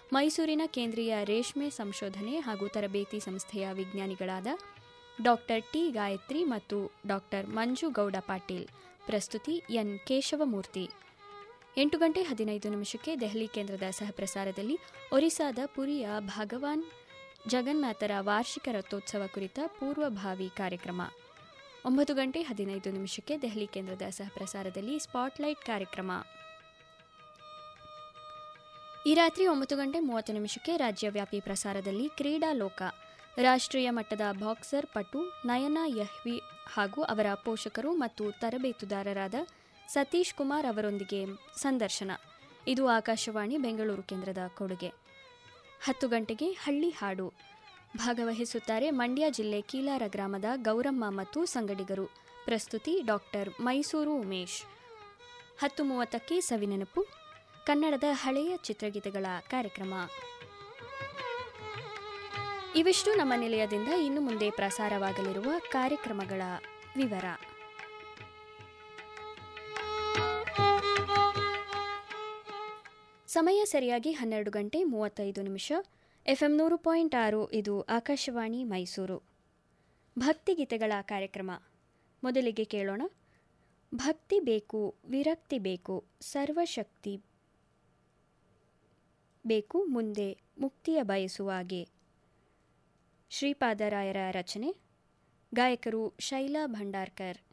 ಮೈಸೂರಿನ ಕೇಂದ್ರೀಯ ರೇಷ್ಮೆ ಸಂಶೋಧನೆ ಹಾಗೂ ತರಬೇತಿ ಸಂಸ್ಥೆಯ ವಿಜ್ಞಾನಿಗಳಾದ ಡಾಕ್ಟರ್ ಟಿ ಗಾಯತ್ರಿ ಮತ್ತು ಡಾಕ್ಟರ್ ಮಂಜು ಗೌಡ ಪಾಟೀಲ್ ಪ್ರಸ್ತುತಿ ಎನ್ ಕೇಶವಮೂರ್ತಿ ಎಂಟು ಗಂಟೆ ಹದಿನೈದು ನಿಮಿಷಕ್ಕೆ ದೆಹಲಿ ಕೇಂದ್ರದ ಸಹಪ್ರಸಾರದಲ್ಲಿ ಒರಿಸ್ಸಾದ ಪುರಿಯ ಭಗವಾನ್ ಜಗನ್ನಾಥರ ವಾರ್ಷಿಕ ರಥೋತ್ಸವ ಕುರಿತ ಪೂರ್ವಭಾವಿ ಕಾರ್ಯಕ್ರಮ ಒಂಬತ್ತು ಗಂಟೆ ಹದಿನೈದು ನಿಮಿಷಕ್ಕೆ ದೆಹಲಿ ಕೇಂದ್ರದ ಸಹಪ್ರಸಾರದಲ್ಲಿ ಸ್ಪಾಟ್ಲೈಟ್ ಕಾರ್ಯಕ್ರಮ ಈ ರಾತ್ರಿ ಒಂಬತ್ತು ಗಂಟೆ ಮೂವತ್ತು ನಿಮಿಷಕ್ಕೆ ರಾಜ್ಯವ್ಯಾಪಿ ಪ್ರಸಾರದಲ್ಲಿ ಕ್ರೀಡಾ ಲೋಕ ರಾಷ್ಟ್ರೀಯ ಮಟ್ಟದ ಬಾಕ್ಸರ್ ಪಟು ನಯನ ಯಹ್ವಿ ಹಾಗೂ ಅವರ ಪೋಷಕರು ಮತ್ತು ತರಬೇತುದಾರರಾದ ಸತೀಶ್ ಕುಮಾರ್ ಅವರೊಂದಿಗೆ ಸಂದರ್ಶನ ಇದು ಆಕಾಶವಾಣಿ ಬೆಂಗಳೂರು ಕೇಂದ್ರದ ಕೊಡುಗೆ ಹತ್ತು ಗಂಟೆಗೆ ಹಳ್ಳಿ ಹಾಡು ಭಾಗವಹಿಸುತ್ತಾರೆ ಮಂಡ್ಯ ಜಿಲ್ಲೆ ಕೀಲಾರ ಗ್ರಾಮದ ಗೌರಮ್ಮ ಮತ್ತು ಸಂಗಡಿಗರು ಪ್ರಸ್ತುತಿ ಡಾಕ್ಟರ್ ಮೈಸೂರು ಉಮೇಶ್ ಹತ್ತು ಮೂವತ್ತಕ್ಕೆ ಸವಿನೆನಪು ಕನ್ನಡದ ಹಳೆಯ ಚಿತ್ರಗೀತೆಗಳ ಕಾರ್ಯಕ್ರಮ ಇವಿಷ್ಟು ನಮ್ಮ ನಿಲಯದಿಂದ ಇನ್ನು ಮುಂದೆ ಪ್ರಸಾರವಾಗಲಿರುವ ಕಾರ್ಯಕ್ರಮಗಳ ವಿವರ ಸಮಯ ಸರಿಯಾಗಿ ಹನ್ನೆರಡು ಗಂಟೆ ಮೂವತ್ತೈದು ನಿಮಿಷ ಎಫ್ಎಂ ನೂರು ಪಾಯಿಂಟ್ ಆರು ಇದು ಆಕಾಶವಾಣಿ ಮೈಸೂರು ಭಕ್ತಿಗೀತೆಗಳ ಕಾರ್ಯಕ್ರಮ ಮೊದಲಿಗೆ ಕೇಳೋಣ ಭಕ್ತಿ ಬೇಕು ವಿರಕ್ತಿ ಬೇಕು ಸರ್ವಶಕ್ತಿ ಬೇಕು ಮುಂದೆ ಮುಕ್ತಿಯ ಬಯಸುವಾಗೆ ಶ್ರೀಪಾದರಾಯರ ರಚನೆ ಗಾಯಕರು ಶೈಲಾ ಭಂಡಾರ್ಕರ್